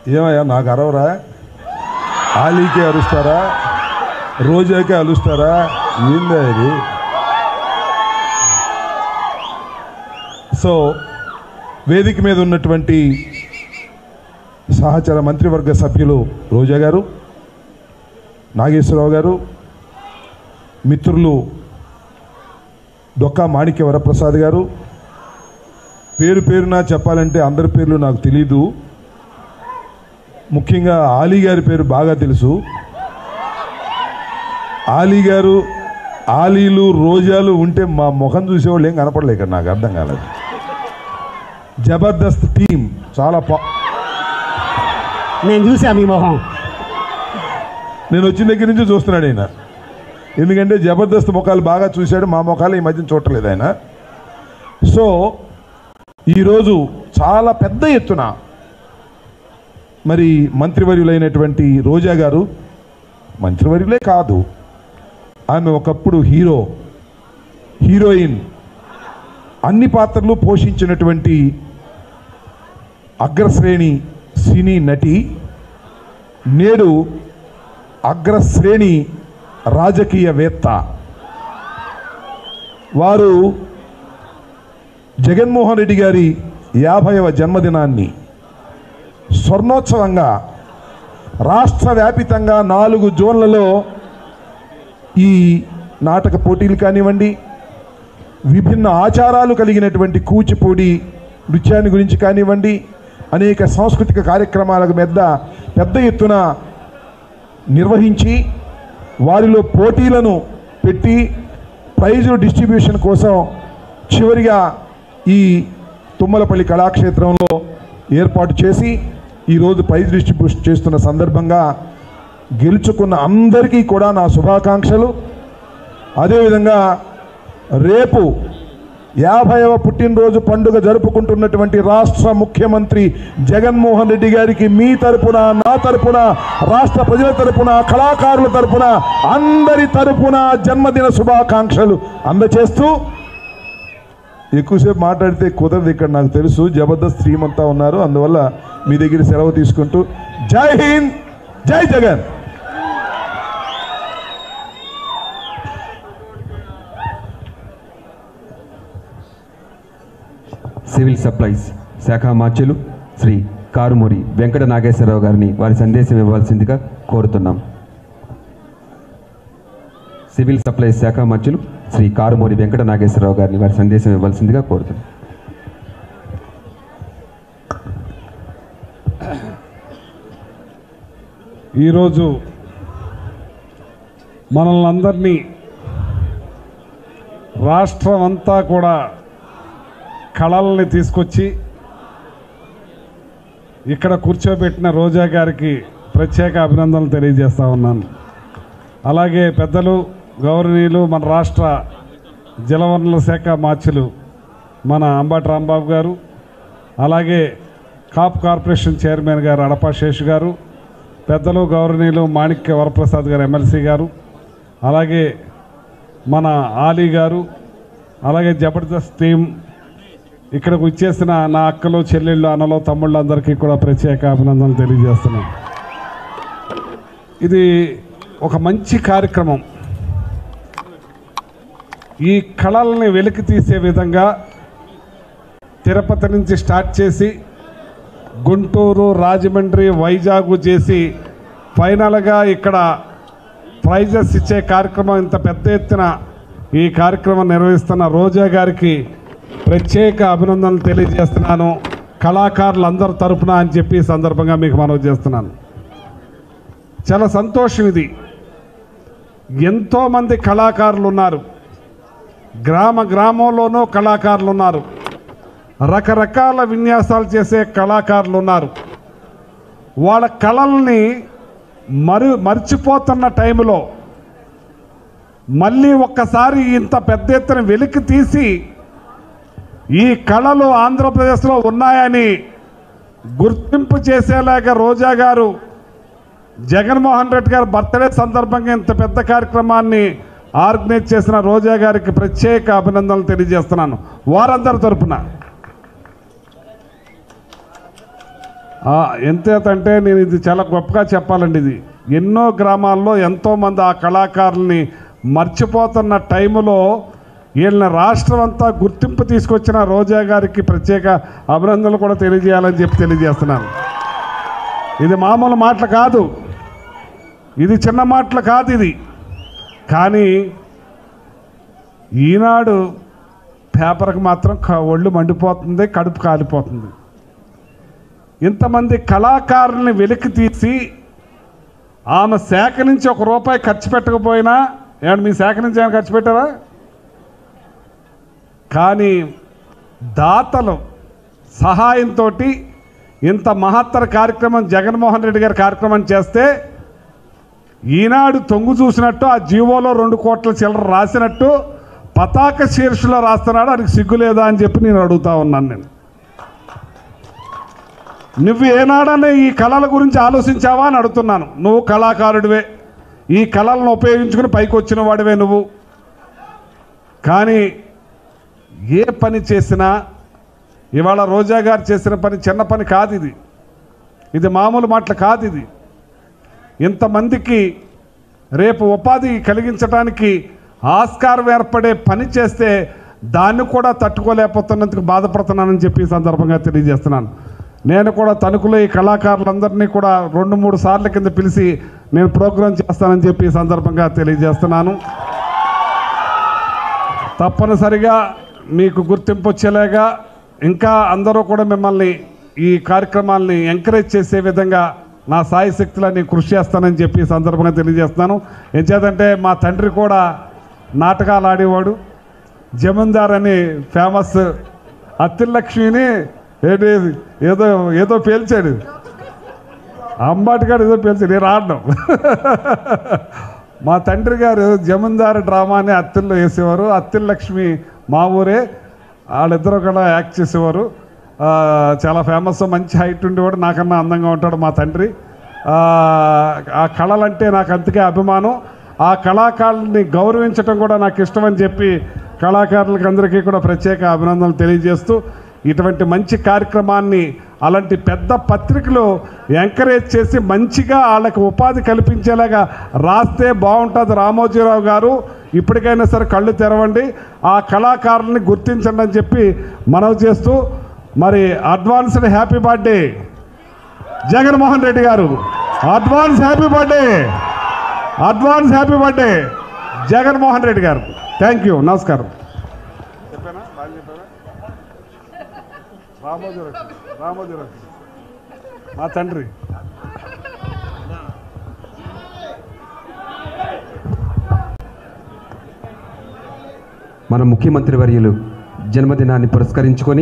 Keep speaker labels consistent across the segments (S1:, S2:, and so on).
S1: ఏమయ్యా నాకు అరవరా ఆలీకే అరుస్తారా రోజాకే అలుస్తారా ఏందా ఇది సో వేదిక మీద ఉన్నటువంటి సహచర మంత్రివర్గ సభ్యులు రోజా గారు నాగేశ్వరరావు గారు మిత్రులు డొక్కా మాణిక్య వరప్రసాద్ గారు పేరు పేరున చెప్పాలంటే అందరి పేర్లు నాకు తెలీదు ముఖ్యంగా ఆలీ గారి పేరు బాగా తెలుసు ఆలీ గారు ఆలీలు రోజాలు ఉంటే మా ముఖం చూసేవాళ్ళు ఏం కనపడలేక నాకు అర్థం కాలేదు జబర్దస్త్ టీం చాలా పా
S2: నేను చూసా మీ మొహం
S1: నేను వచ్చిన దగ్గర నుంచి చూస్తున్నాడు ఆయన ఎందుకంటే జబర్దస్త్ ముఖాలు బాగా చూశాడు మా ముఖాలు ఈ మధ్యన చూడలేదు ఆయన సో ఈరోజు చాలా పెద్ద ఎత్తున మరి మంత్రివర్యులైనటువంటి రోజా గారు మంత్రివర్యులే కాదు ఆమె ఒకప్పుడు హీరో హీరోయిన్ అన్ని పాత్రలు పోషించినటువంటి అగ్రశ్రేణి సినీ నటి నేడు అగ్రశ్రేణి రాజకీయవేత్త వారు జగన్మోహన్ రెడ్డి గారి యాభైవ జన్మదినాన్ని స్వర్ణోత్సవంగా రాష్ట్ర వ్యాపితంగా నాలుగు జోన్లలో ఈ నాటక పోటీలు కానివ్వండి విభిన్న ఆచారాలు కలిగినటువంటి కూచిపూడి నృత్యాన్ని గురించి కానివ్వండి అనేక సాంస్కృతిక కార్యక్రమాలకు పెద్ద పెద్ద ఎత్తున నిర్వహించి వారిలో పోటీలను పెట్టి ప్రైజు డిస్ట్రిబ్యూషన్ కోసం చివరిగా ఈ తుమ్మలపల్లి కళాక్షేత్రంలో ఏర్పాటు చేసి ఈరోజు ప్రైజ్ డిస్ట్రిబ్యూషన్ చేస్తున్న సందర్భంగా గెలుచుకున్న అందరికీ కూడా నా శుభాకాంక్షలు అదేవిధంగా రేపు యాభైవ పుట్టినరోజు పండుగ జరుపుకుంటున్నటువంటి రాష్ట్ర ముఖ్యమంత్రి జగన్మోహన్ రెడ్డి గారికి మీ తరపున నా తరపున రాష్ట్ర ప్రజల తరపున కళాకారుల తరపున అందరి తరపున జన్మదిన శుభాకాంక్షలు అందచేస్తూ ఎక్కువసేపు మాట్లాడితే కుదరదు ఇక్కడ నాకు తెలుసు జబర్దస్త్ టీం అంతా ఉన్నారు అందువల్ల మీ దగ్గర సెలవు తీసుకుంటూ జై హింద్ జై జగన్
S3: సివిల్ సప్లైస్ శాఖ మార్చులు శ్రీ కారుమూరి వెంకట నాగేశ్వరరావు గారిని వారి సందేశం ఇవ్వాల్సిందిగా కోరుతున్నాం సివిల్ సప్లైస్ శాఖ మార్చులు శ్రీ కారుమూరి వెంకట నాగేశ్వరరావు గారిని వారి సందేశం ఇవ్వాల్సిందిగా కోరుతున్నాం
S4: ఈరోజు మనల్ని అందరినీ రాష్ట్రం అంతా కూడా కళల్ని తీసుకొచ్చి ఇక్కడ కూర్చోబెట్టిన రోజా గారికి ప్రత్యేక అభినందనలు తెలియజేస్తా ఉన్నాను అలాగే పెద్దలు గౌరవనీయులు మన రాష్ట్ర జలవనరుల శాఖ మార్చులు మన అంబటి రాంబాబు గారు అలాగే కాప్ కార్పొరేషన్ చైర్మన్ గారు అడపా శేషు గారు పెద్దలు గౌరవనీయులు మాణిక్య వరప్రసాద్ గారు ఎమ్మెల్సీ గారు అలాగే మన ఆలీ గారు అలాగే జబర్దస్త్ టీం ఇక్కడికి వచ్చేసిన నా అక్కలు చెల్లెళ్ళు అన్నలు తమ్ముళ్ళు అందరికీ కూడా ప్రత్యేక అభినందనలు తెలియజేస్తున్నాను ఇది ఒక మంచి కార్యక్రమం ఈ కళల్ని వెలికి తీసే విధంగా తిరుపతి నుంచి స్టార్ట్ చేసి గుంటూరు రాజమండ్రి వైజాగ్ చేసి ఫైనల్గా ఇక్కడ ప్రైజెస్ ఇచ్చే కార్యక్రమం ఇంత పెద్ద ఎత్తున ఈ కార్యక్రమం నిర్వహిస్తున్న రోజా గారికి ప్రత్యేక అభినందనలు తెలియజేస్తున్నాను కళాకారులందరి తరపున అని చెప్పి ఈ సందర్భంగా మీకు మనవి చేస్తున్నాను చాలా సంతోషం ఇది ఎంతోమంది కళాకారులు ఉన్నారు గ్రామ గ్రామంలోనూ కళాకారులు ఉన్నారు రకరకాల విన్యాసాలు చేసే కళాకారులు ఉన్నారు వాళ్ళ కళల్ని మరు మర్చిపోతున్న టైంలో మళ్ళీ ఒక్కసారి ఇంత పెద్ద ఎత్తున వెలికి తీసి ఈ కళలు ఆంధ్రప్రదేశ్లో ఉన్నాయని గుర్తింపు చేసేలాగా రోజా గారు జగన్మోహన్ రెడ్డి గారి బర్త్డే సందర్భంగా ఇంత పెద్ద కార్యక్రమాన్ని ఆర్గనైజ్ చేసిన రోజా గారికి ప్రత్యేక అభినందనలు తెలియజేస్తున్నాను వారందరి తరపున ఆ, ఎంతేతంటే నేను ఇది చాలా గొప్పగా చెప్పాలండి ఇది ఎన్నో గ్రామాల్లో ఎంతోమంది ఆ కళాకారుల్ని మర్చిపోతున్న టైంలో వీళ్ళని రాష్ట్రం అంతా గుర్తింపు తీసుకొచ్చిన రోజా గారికి ప్రత్యేక అభినందనలు కూడా తెలియజేయాలని చెప్పి తెలియజేస్తున్నాను ఇది మామూలు మాటలు కాదు ఇది చిన్న మాటలు కాదు ఇది కానీ ఈనాడు పేపర్కి మాత్రం క- ఒళ్ళు మండిపోతుంది కడుపు కాలిపోతుంది ఇంతమంది కళాకారుల్ని వెలికి తీసి ఆమె శాఖ నుంచి ఒక రూపాయి ఖర్చు పెట్టకపోయినా ఏమన్నా మీ శాఖ నుంచి ఏమైనా ఖర్చు పెట్టారా కానీ దాతలు సహాయంతో ఇంత మహత్తర కార్యక్రమం జగన్మోహన్ రెడ్డి గారి కార్యక్రమం చేస్తే ఈనాడు తొంగు చూసినట్టు ఆ జీవోలో రెండు కోట్ల చిల్లర రాసినట్టు పతాక శీర్షులో రాస్తున్నాడు అది సిగ్గు లేదా అని చెప్పి నేను అడుగుతా ఉన్నాను నేను నువ్వు ఏనాడనే ఈ కళల గురించి ఆలోచించావా అని అడుగుతున్నాను నువ్వు కళాకారుడివే ఈ కళలను ఉపయోగించుకుని పైకి వచ్చిన వాడివే నువ్వు కానీ ఏ పని చేసినా ఇవాళ రోజా గారు చేసిన పని చిన్న పని కాదు ఇది ఇది మామూలు మాటలు కాదు ఇది ఇంతమందికి రేపు ఉపాధి కలిగించడానికి ఆస్కారం ఏర్పడే పని చేస్తే దాన్ని కూడా తట్టుకోలేకపోతున్నందుకు బాధపడుతున్నానని చెప్పి ఈ సందర్భంగా తెలియజేస్తున్నాను నేను కూడా తణుకులో ఈ కళాకారులందరినీ కూడా రెండు మూడు సార్ల కింద పిలిచి నేను ప్రోగ్రాం చేస్తానని చెప్పి ఈ సందర్భంగా తెలియజేస్తున్నాను తప్పనిసరిగా మీకు గుర్తింపు వచ్చేలాగా ఇంకా అందరూ కూడా మిమ్మల్ని ఈ కార్యక్రమాల్ని ఎంకరేజ్ చేసే విధంగా నా సాయి శక్తులని కృషి చేస్తానని చెప్పి ఈ సందర్భంగా తెలియజేస్తున్నాను ఏం చేతంటే మా తండ్రి కూడా నాటకాలు ఆడేవాడు జమీందార్ అని ఫేమస్ అత్తిలక్ష్మిని ఏంటి ఏదో ఏదో పేల్చాడు అంబాటిగాడు ఏదో పేల్చాడు నేను ఆడడం మా తండ్రి గారు జమీందారు డ్రామాని అత్తిల్లో వేసేవారు అత్తిల్ లక్ష్మి మా ఊరే వాళ్ళిద్దరూ కూడా యాక్ట్ చేసేవారు ఆ, చాలా ఫేమస్ మంచి హైట్ ఉండేవాడు నాకన్నా అందంగా ఉంటాడు మా తండ్రి ఆ, ఆ కళలంటే నాకు అంతకే అభిమానం ఆ కళాకారుల్ని గౌరవించడం కూడా నాకు ఇష్టమని చెప్పి కళాకారులకు అందరికీ కూడా ప్రత్యేక అభినందనలు తెలియజేస్తూ ఇటువంటి మంచి కార్యక్రమాన్ని అలాంటి పెద్ద పత్రికలు ఎంకరేజ్ చేసి మంచిగా వాళ్ళకి ఉపాధి కల్పించేలాగా రాస్తే బాగుంటుంది రామోజీరావు గారు ఇప్పటికైనా సరే కళ్ళు తెరవండి ఆ కళాకారుల్ని గుర్తించండి అని చెప్పి మనవి చేస్తూ మరి advanced happy birthday Jaganmohan Reddy garu advance happy birthday advance happy birthday Jaganmohan Reddy garu thank you నమస్కారం రామోజీరావు రామోజీరావు మా తండ్రి
S3: మన ముఖ్యమంత్రి వర్యులు జన్మదినాన్ని పురస్కరించుకొని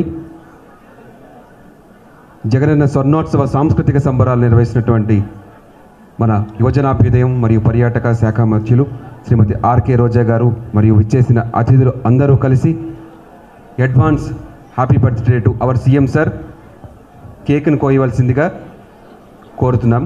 S3: జగనన్న స్వర్ణోత్సవ సాంస్కృతిక సంబరాలు నిర్వహిస్తున్నటువంటి మన యువజనాభ్యుదయం మరియు పర్యాటక శాఖ మంత్రులు శ్రీమతి ఆర్కే రోజా గారు మరియు విచ్చేసిన అతిథులు అందరూ కలిసి advance happy birthday to our CM sir కేక్ను కోయవలసిందిగా కోరుతున్నాం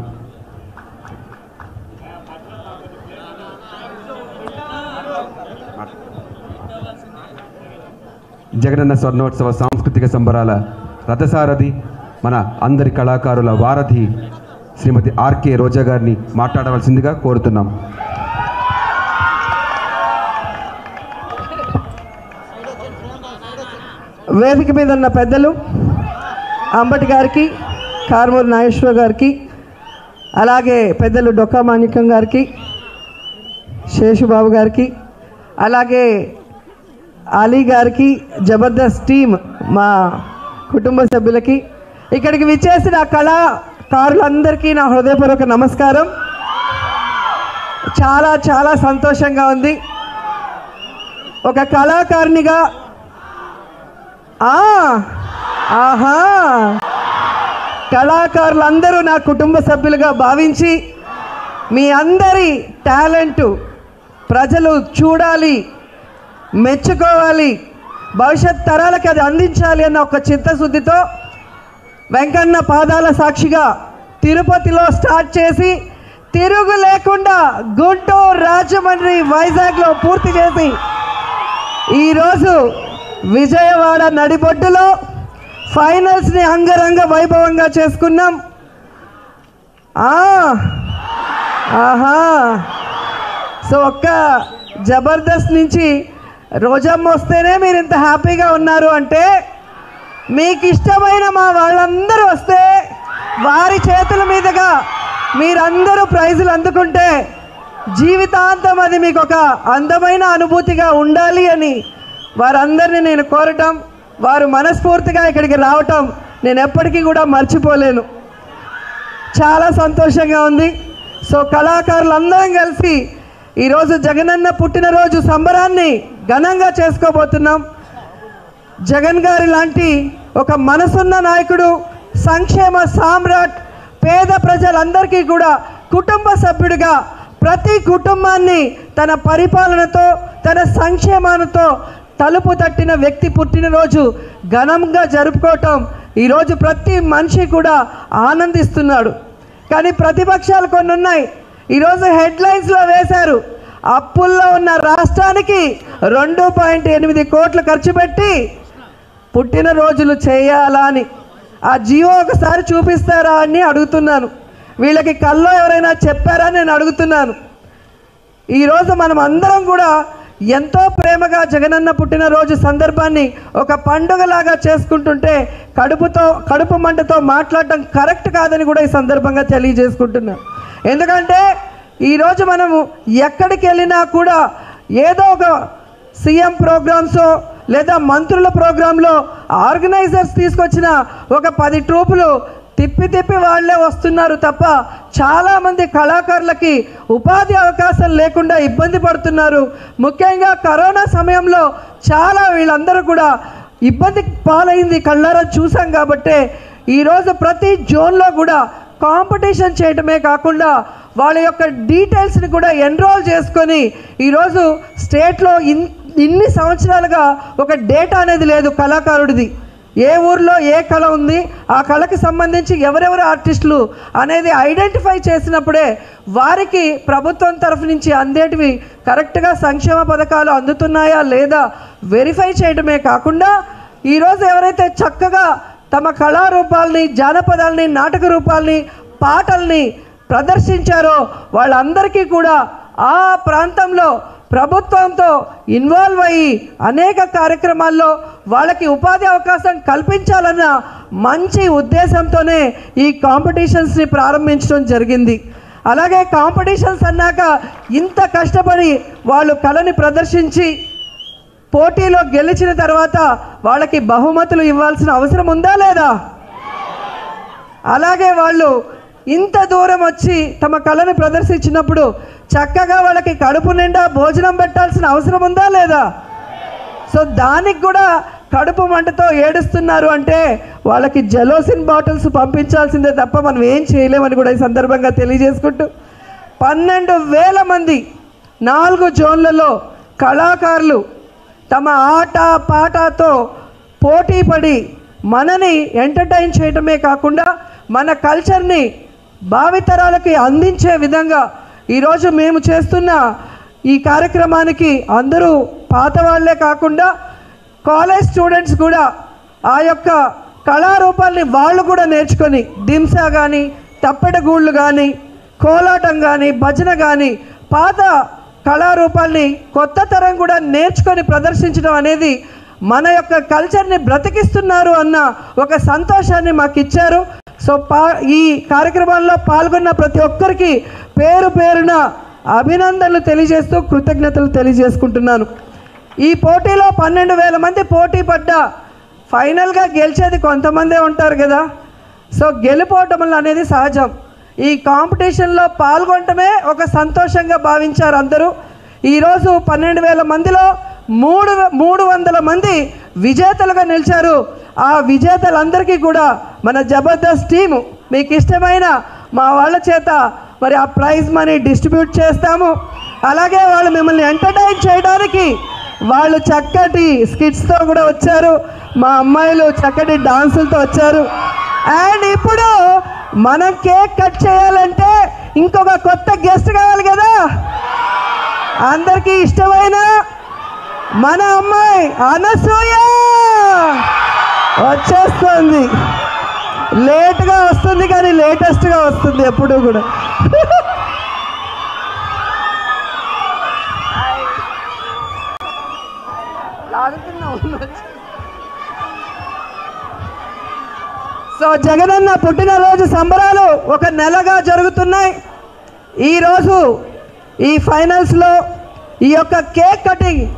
S3: జగనన్న స్వర్ణోత్సవ సాంస్కృతిక సంబరాల రథసారథి మన అందరి కళాకారుల వారధి శ్రీమతి ఆర్కే రోజా గారిని మాట్లాడవలసిందిగా కోరుతున్నాం
S5: వేదిక మీద ఉన్న పెద్దలు అంబటి గారికి కారుమూరి నాగేశ్వర గారికి అలాగే పెద్దలు డొక్కా మాణిక్యం గారికి శేషుబాబు గారికి అలాగే అలీ గారికి జబర్దస్త్ టీమ్ మా కుటుంబ సభ్యులకి ఇక్కడికి విచ్చేసిన కళాకారులందరికీ నా హృదయపూర్వక నమస్కారం చాలా చాలా సంతోషంగా ఉంది ఒక కళాకారునిగా ఆ, ఆహా కళాకారులందరూ నా కుటుంబ సభ్యులుగా భావించి మీ అందరి టాలెంటు ప్రజలు చూడాలి మెచ్చుకోవాలి భవిష్యత్ తరాలకి అది అందించాలి అన్న ఒక చిత్తశుద్ధితో వెంకన్న పాదాల సాక్షిగా తిరుపతిలో స్టార్ట్ చేసి తిరుగు లేకుండా గుంటూరు రాజమండ్రి వైజాగ్లో పూర్తి చేసి ఈరోజు విజయవాడ నడిబొడ్డులో ఫైనల్స్ని అంగరంగ వైభవంగా చేసుకున్నాం ఆ, ఆహా సో ఒక్క జబర్దస్త్ నుంచి రోజమ్మ వస్తేనే మీరు ఇంత హ్యాపీగా ఉన్నారు అంటే మీకు ఇష్టమైన మా వాళ్ళందరూ వస్తే వారి చేతుల మీదుగా మీరందరూ ప్రైజులు అందుకుంటే జీవితాంతం అది మీకు ఒక అందమైన అనుభూతిగా ఉండాలి అని వారందరినీ నేను కోరటం వారు మనస్ఫూర్తిగా ఇక్కడికి రావటం నేను ఎప్పటికీ కూడా మర్చిపోలేను చాలా సంతోషంగా ఉంది సో కళాకారులందరం కలిసి ఈరోజు జగనన్న పుట్టినరోజు సంబరాన్ని ఘనంగా చేసుకోబోతున్నాం జగన్ గారి లాంటి ఒక మనసున్న నాయకుడు సంక్షేమ సామ్రాట్ పేద ప్రజలందరికీ కూడా కుటుంబ సభ్యుడిగా ప్రతి కుటుంబాన్ని తన పరిపాలనతో తన సంక్షేమాలతో తలుపు తట్టిన వ్యక్తి పుట్టినరోజు ఘనంగా జరుపుకోవటం ఈరోజు ప్రతి మనిషి కూడా ఆనందిస్తున్నాడు కానీ ప్రతిపక్షాలు కొన్ని ఉన్నాయి ఈరోజు హెడ్లైన్స్లో వేశారు అప్పుల్లో ఉన్న రాష్ట్రానికి రెండు పాయింట్ ఎనిమిది కోట్లు ఖర్చు పెట్టి పుట్టినరోజులు చేయాలా అని ఆ జియో ఒకసారి చూపిస్తారా అని అడుగుతున్నాను వీళ్ళకి కల్లో ఎవరైనా చెప్పారా అని నేను అడుగుతున్నాను ఈరోజు మనం అందరం కూడా ఎంతో ప్రేమగా జగనన్న పుట్టినరోజు సందర్భాన్ని ఒక పండుగలాగా చేసుకుంటుంటే కడుపుతో కడుపు మంటతో మాట్లాడటం కరెక్ట్ కాదని కూడా ఈ సందర్భంగా తెలియజేసుకుంటున్నాను ఎందుకంటే ఈరోజు మనము ఎక్కడికి వెళ్ళినా కూడా ఏదో ఒక సీఎం ప్రోగ్రామ్సో లేదా మంత్రుల ప్రోగ్రాంలో ఆర్గనైజర్స్ తీసుకొచ్చిన ఒక పది ట్రూపులు తిప్పి తిప్పి వాళ్ళే వస్తున్నారు తప్ప చాలామంది కళాకారులకి ఉపాధి అవకాశం లేకుండా ఇబ్బంది పడుతున్నారు ముఖ్యంగా కరోనా సమయంలో చాలా వీళ్ళందరూ కూడా ఇబ్బంది పాలైంది కళ్ళారా చూసాం కాబట్టే ఈరోజు ప్రతి జోన్లో కూడా కాంపిటీషన్ చేయటమే కాకుండా వాళ్ళ యొక్క డీటెయిల్స్ని కూడా ఎన్రోల్ చేసుకొని ఈరోజు స్టేట్లో ఇన్ ఇన్ని సంవత్సరాలుగా ఒక డేటా అనేది లేదు కళాకారుడిది ఏ ఊర్లో ఏ కళ ఉంది ఆ కళకి సంబంధించి ఎవరెవరు ఆర్టిస్టులు అనేది ఐడెంటిఫై చేసినప్పుడే వారికి ప్రభుత్వం తరఫు నుంచి అందేటివి కరెక్ట్గా సంక్షేమ పథకాలు అందుతున్నాయా లేదా వెరిఫై చేయడమే కాకుండా ఈరోజు ఎవరైతే చక్కగా తమ కళారూపాలని జానపదాలని నాటక రూపాలని పాటల్ని ప్రదర్శించారో వాళ్ళందరికీ కూడా ఆ ప్రాంతంలో ప్రభుత్వంతో ఇన్వాల్వ్ అయ్యి అనేక కార్యక్రమాల్లో వాళ్ళకి ఉపాధి అవకాశం కల్పించాలన్న మంచి ఉద్దేశంతోనే ఈ కాంపిటీషన్స్ని ప్రారంభించడం జరిగింది అలాగే కాంపిటీషన్స్ అన్నాక ఇంత కష్టపడి వాళ్ళు కళని ప్రదర్శించి పోటీలో గెలిచిన తర్వాత వాళ్ళకి బహుమతులు ఇవ్వాల్సిన అవసరం ఉందా లేదా అలాగే వాళ్ళు ఇంత దూరం వచ్చి తమ కళను ప్రదర్శించినప్పుడు చక్కగా వాళ్ళకి కడుపు నిండా భోజనం పెట్టాల్సిన అవసరం ఉందా లేదా సో దానికి కూడా కడుపు మంటతో ఏడుస్తున్నారు అంటే వాళ్ళకి జలోసిన్ బాటిల్స్ పంపించాల్సిందే తప్ప మనం ఏం చేయలేమని కూడా ఈ సందర్భంగా తెలియజేసుకుంటూ పన్నెండు వేల మంది నాలుగు జోన్లలో కళాకారులు తమ ఆట పాటతో పోటీ పడి మనని ఎంటర్టైన్ చేయటమే కాకుండా మన కల్చర్ని భావితరాలకి అందించే విధంగా ఈరోజు మేము చేస్తున్న ఈ కార్యక్రమానికి అందరూ పాత వాళ్ళే కాకుండా కాలేజ్ స్టూడెంట్స్ కూడా ఆ యొక్క కళారూపాల్ని వాళ్ళు కూడా నేర్చుకొని దింసా కానీ తప్పెటగూళ్ళు కానీ కోలాటం కానీ భజన కానీ పాత కళారూపాల్ని కొత్త తరం కూడా నేర్చుకొని ప్రదర్శించడం అనేది మన యొక్క కల్చర్ని బ్రతికిస్తున్నారు అన్న ఒక సంతోషాన్ని మాకు ఇచ్చారు సో పా ఈ కార్యక్రమాల్లో పాల్గొన్న ప్రతి ఒక్కరికి పేరు పేరున అభినందనలు తెలియజేస్తూ కృతజ్ఞతలు తెలియజేసుకుంటున్నాను ఈ పోటీలో పన్నెండు వేల మంది పోటీ పడ్డా ఫైనల్గా గెలిచేది కొంతమందే ఉంటారు కదా సో గెలుపోవటం అనేది సహజం ఈ కాంపిటీషన్లో పాల్గొనటమే ఒక సంతోషంగా భావించారు అందరూ ఈరోజు పన్నెండు వేల మందిలో మూడు మూడు వందల మంది విజేతలుగా నిలిచారు ఆ విజేతలందరికీ కూడా మన జబర్దస్త్ టీము మీకు ఇష్టమైన మా వాళ్ళ చేత మరి ఆ ప్రైజ్ మనీ డిస్ట్రిబ్యూట్ చేస్తాము అలాగే వాళ్ళు మిమ్మల్ని ఎంటర్టైన్ చేయడానికి వాళ్ళు చక్కటి స్కిట్స్తో కూడా వచ్చారు మా అమ్మాయిలు చక్కటి డాన్సులతో వచ్చారు అండ్ ఇప్పుడు మనం కేక్ కట్ చేయాలంటే ఇంకొక కొత్త గెస్ట్ కావాలి కదా అందరికీ ఇష్టమైన మన అమ్మాయి అనసూయ వచ్చేస్తుంది లేట్గా వస్తుంది కానీ లేటెస్ట్గా వస్తుంది ఎప్పుడు కూడా సో జగనన్న పుట్టినరోజు సంబరాలు ఒక నెలగా జరుగుతున్నాయి ఈరోజు ఈ ఫైనల్స్లో ఈ యొక్క కేక్ కటింగ్